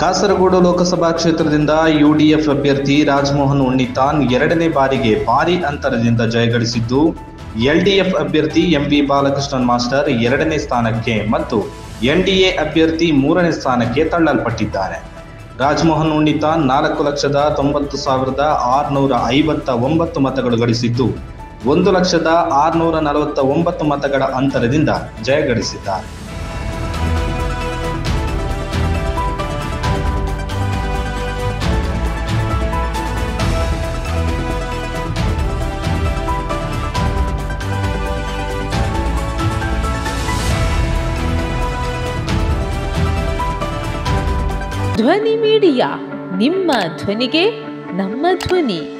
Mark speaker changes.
Speaker 1: ಕಾಸರಗೋಡು ಲೋಕಸಭಾ ಕ್ಷೇತ್ರದಿಂದ ಯುಡಿಎಫ್ ಅಭ್ಯರ್ಥಿ ರಾಜಮೋಹನ್ ಉಣ್ಣಿತಾನ್ ಎರಡನೇ ಬಾರಿಗೆ ಭಾರಿ ಅಂತರದಿಂದ ಜಯಗಳಿಸಿದ್ದು ಎಲ್ಡಿಎಫ್ ಅಭ್ಯರ್ಥಿ ಎಂವಿ ಬಾಲಕೃಷ್ಣನ್ ಮಾಸ್ಟರ್ ಎರಡನೇ ಸ್ಥಾನಕ್ಕೆ ಮತ್ತು ಎನ್ಡಿಎ ಅಭ್ಯರ್ಥಿ ಮೂರನೇ ಸ್ಥಾನಕ್ಕೆ ತಳ್ಳಲ್ಪಟ್ಟಿದ್ದಾರೆ ರಾಜಮೋಹನ್ ಉಣ್ಣಿತಾನ್ ನಾಲ್ಕು ಲಕ್ಷದ ತೊಂಬತ್ತು ಸಾವಿರದ ಆರುನೂರ ಐವತ್ತ ಒಂಬತ್ತು ಮತಗಳು ಗಳಿಸಿದ್ದು ಒಂದು ಲಕ್ಷದ ಆರುನೂರ ನಲವತ್ತ ಒಂಬತ್ತು ಮತಗಳ ಅಂತರದಿಂದ ಜಯಗಳಿಸಿದ್ದಾರೆ
Speaker 2: ಧ್ವನಿ ಮೀಡಿಯಾ ನಿಮ್ಮ ಧ್ವನಿಗೆ ನಮ್ಮ ಧ್ವನಿ